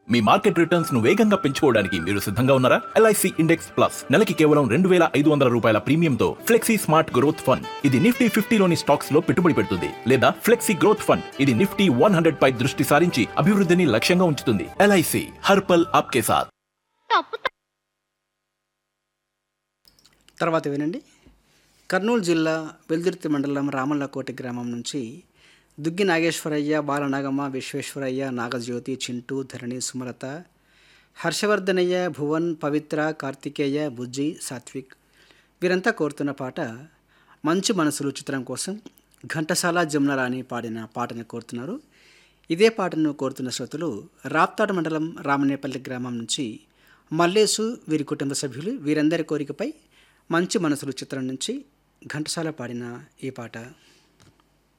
మీ market returns ను వేగంగా పెంచుకోవడానికి మీరు సిద్ధంగా ఉన్నారా ఎల్ఐసి ఇండెక్స్ ప్లస్ నెలకి కేవలం రెండు వేల ఐదు వందల రూపాయల ప్రీమియంతో ఫ్లెక్సీ స్మార్ట్ గ్రోత్ ఫండ్ ఇది నిఫ్టీ ఫిఫ్టీలోని స్టాక్స్ లో పెట్టుబడి పెడుతుంది లేదా ఫ్లెక్సీ గ్రోత్ ఫండ్ ఇది నిఫ్టీ వన్ హండ్రెడ్ పై దృష్టి సారించి అభివృద్ధిని లక్ష్యంగా ఉంచుతుంది ఎల్ఐసి హర్పల్ ఆప్కే సాథ్ తప్పు తర్వాత వినండి కర్నూలు జిల్లా వెల్దుర్తి మండలం రామల్లకోటి గ్రామం నుంచి దుగ్గి నాగేశ్వరయ్య బాలనాగమ్మ విశ్వేశ్వరయ్య నాగజ్యోతి చింటూ ధరణి సుమలత హర్షవర్ధనయ్య భువన్ పవిత్ర కార్తికేయ బుజ్జి సాత్విక్ వీరంతా కోరుతున్న పాట మంచు మనసులు చిత్రం కోసం ఘంటసాల జమునరాణి పాడిన పాటను కోరుతున్నారు ఇదే పాటను కోరుతున్న శ్రోతలు రాప్తాడు మండలం రామనేపల్లి గ్రామం నుంచి మల్లేసు వీరి కుటుంబ సభ్యులు వీరందరి కోరికపై మంచి మనసులు చిత్రం నుంచి ఘంటసాల పాడిన ఈ పాట